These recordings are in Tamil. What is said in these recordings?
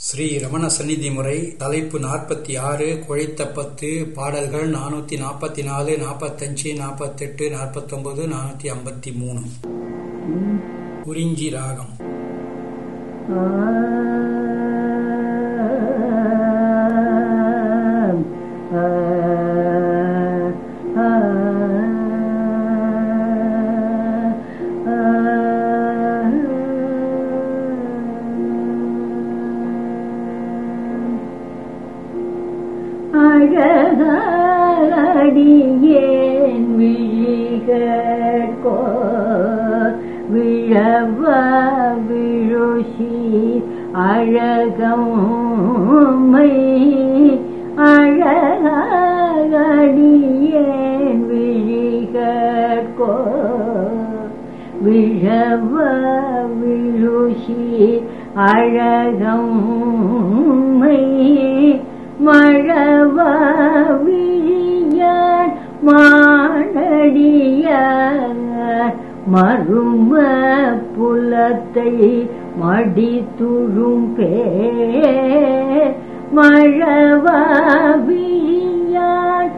ஸ்ரீ ரமண சந்நிதி முறை தலைப்பு நாற்பத்தி ஆறு குழைத்த பத்து பாடல்கள் நானூத்தி நாற்பத்தி நாலு நாற்பத்தஞ்சு நாற்பத்தெட்டு நாற்பத்தொன்பது நானூத்தி ஐம்பத்தி மூணு குறிஞ்சி ராகம் அழகடியேன் விழிகோ விழவ விழுஷி அழகம்மை அழகடியேன் விழிகோ விழவ விழுஷி அழகம்மை மழவ விழியார் மானடிய மரும புலத்தை மடி துழும்பே மழவ விழியார்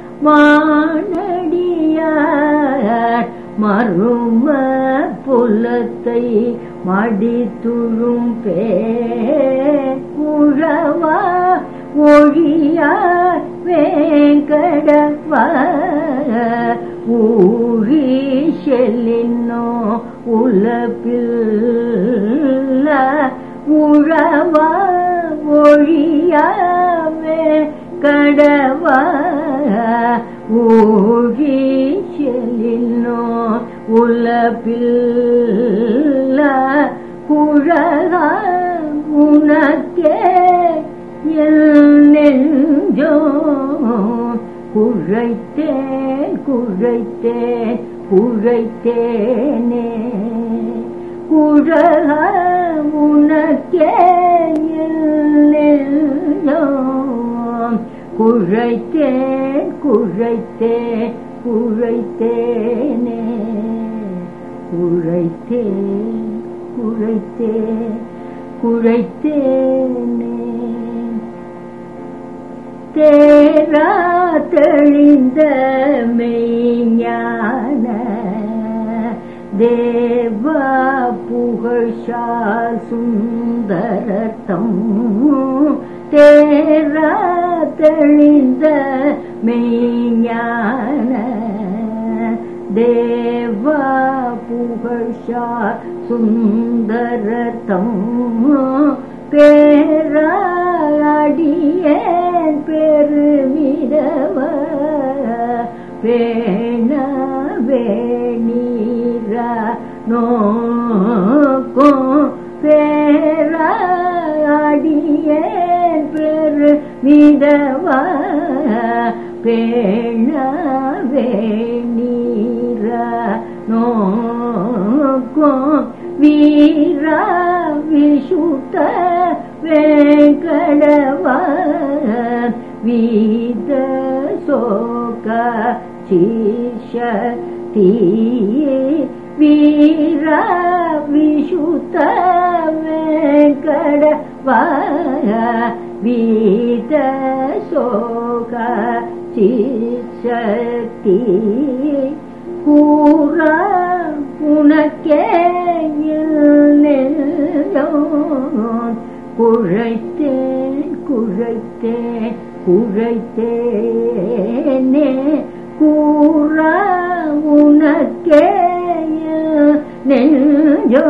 மானடியார் மரும புலத்தை மடி துழும்பே குழவா ஒழியா வேங்கடவ ஊழி செல்லினோ உலப்பில்ல உழவா ஒழியாவே கடவ ஊழி செல்லினோ உலப்பில்ல குழகா உனக்கே நெஞ்சோ குழைத்தேன் குழைத்தேன் குழைத்தேனே குழக உனக்கே நெஞ்சோ குழைத்தேன் குழைத்தேன் குழைத்தேனே குழைத்தேன் குழைத்தேன் குழைத்தேனே தேரா தெளிந்த மெய்ஞான தேவ புகழா சுந்தரத்தம் தேரா தெளிந்த மெய்ஞான தேவ புகழா சுந்தரத்தம் பேராடியேன் பெருமிடவ பேணவே நீரா நோக்கும் பேராடியேன் பெருமிடவ பேணவே நீரா நோக்கும் வீரா விசுத்த வெங்கடவ வீத சோக சீஷதி வீர விசுத்த வெங்கடவ வீத சோக சீஷதி கூற உனக்கே குழைத்தேன் குழைத்தேன் குழைத்தேனே கூற உனக்கே நெஞ்சோ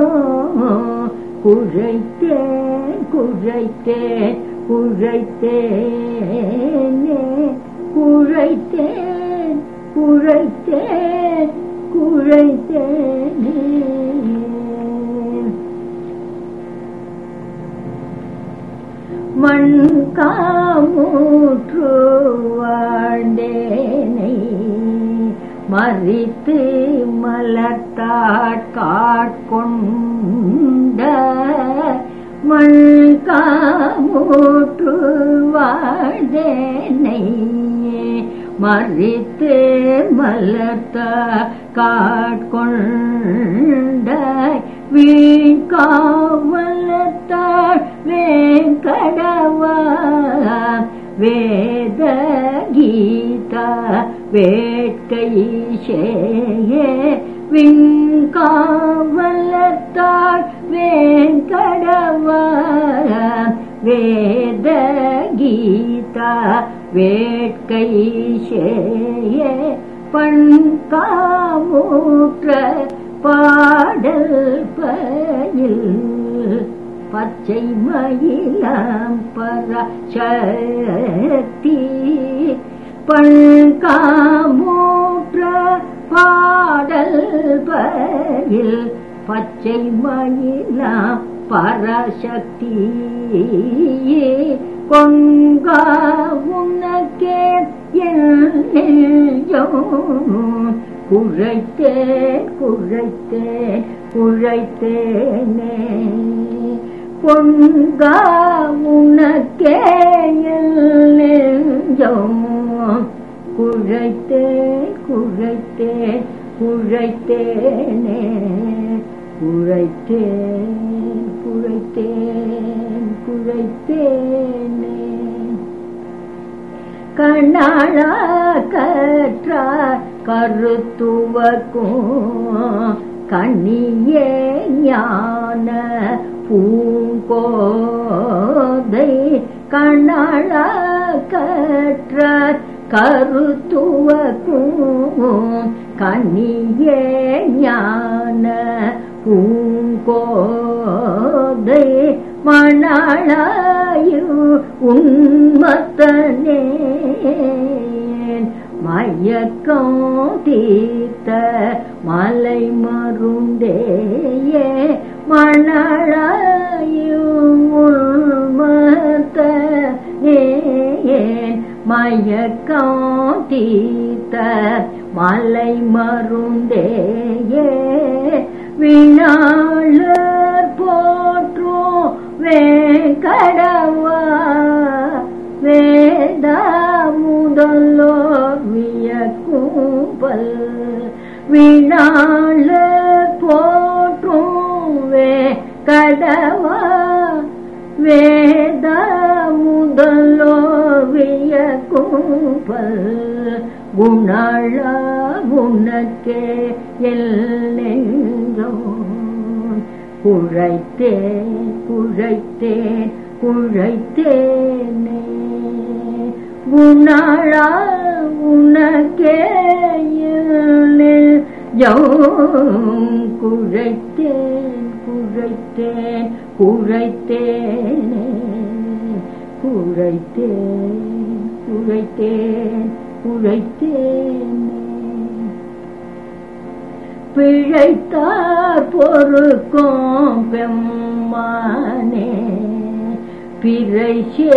குழைத்தேன் குழைத்தேன் குழைத்தேனே குழைத்தேன் குழைத்தேன் குழைத்தேனே மண் காமூற்று வாழ்ந்தேனை மறித்து மலர்த்தாட்காட்கொண்ட மண் காமூற்று வாழ்ந்தேனை மறித்து மலர்த்த காட்கொண்ட வீண்காவலத்தாள் வேங்கடவ வேத கீதா வேட்கை சேயே விண்காவலத்தாள் வேங்கடவா வேத கீதா வேட்கை சேயே பண்காமூற்ற பாடல் பயில் பச்சை மயிலாம் பராசக்தி பண்காமூற்ற பாடல் பயில் பச்சை மயிலாம் பராசக்தி கொங்கா உனக்கே குழைத்தேன் குழைத்தேன் குழைத்தேனே பொங்கா உனக்கே நெஞ்சம் குழைத்தேன் குழைத்தேன் குழைத்தேனே குழைத்தேன் குழைத்தேன் குழைத்தேனே கண்ணாழ கற்ற கருத்துவக்கும் கண்ணியே ஞான பூங்கோதை கண்ணாழ கற்ற கருத்துவக்கும் கண்ணியே ஞான பூங்கோதை மணாளாயு உன்மத்தனே மயக்கம் தீர்த்த மலை மருண்டேயே மணாளாயு உள்மத்தனே மயக்கம் தீர்த்த மலை மருண்டேயே வினாளர் போற்றும் வேங்கடவா வேத முதலோர் வியக்கும்பல் வினாளர் போற்றும் வேங்கடவா வேத முதலோர் வியக்கும்பல் குணாள உனக்கே எல்லெங்கோ குழைத்தேன் குழைத்தேன் குழைத்தேனே குணாளா உனக்கே எல்லெஞ்சோ குழைத்தேன் குழைத்தேன் குழைத்தேனே குழைத்தேன் குழைத்தேன் குழைத்தேனே பிழைத்தார் பொறுக்கும் பெம்மானே பிறை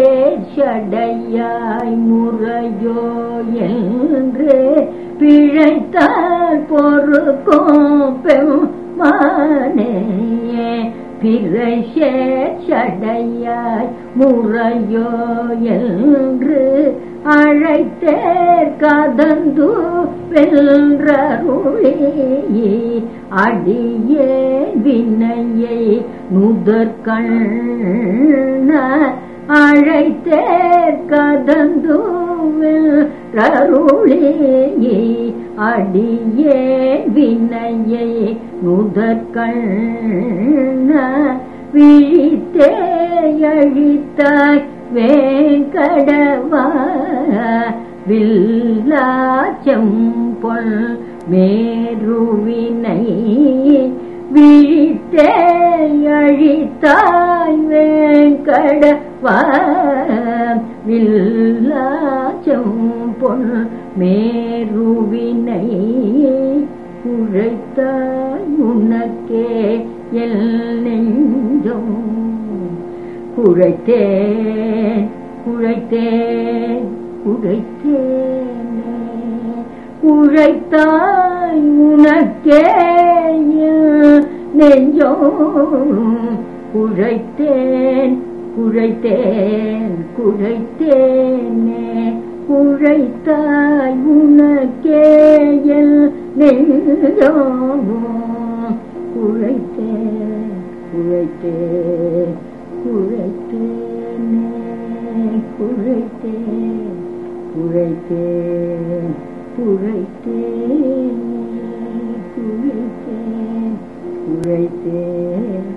சடையாய் முறையோ என்று பிழைத்தார் பொறுக்கும் பெம்மானே பிறை சடையாய் முறையோ என்று அழைத்தேர் கதந்து வென்றருளி அடியே வினையை முதற்கண்ண அழைத்தேர் கதந்து வென்றருளி அடியே வினையை முதற்கண்ண விழித்தே அழித்தாய் வேங்கடவா வில்லாச்சம் பொல் மேருவினை விழித்தே அழித்தாய் வேங்கடவா வில்லாச்சம் பொல் மேருவினை உழைத்தாய் உனக்கே எல் நெஞ்சம் குழைத்தேன் குழைத்தேன் குழைத்தேனே குழைத்தாய் உனக்கே நெஞ்சோ குழைத்தேன் குழைத்தேன் குழைத்தேனே குழைத்தாய் உனக்கே நெஞ்சோ குழைத்தேன் குழைத்தேன் குழைத்தேனே குழைத்தேன் குழைத்தேன் குழைத்தேன் குழைத்தேன் குழைத்தேன் குழைத்தேன்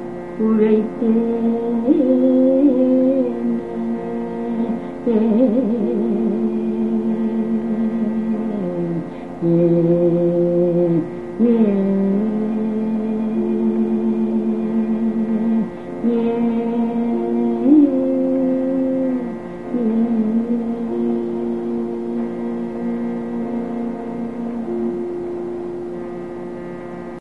குழைத்தேன் ஏ ஏ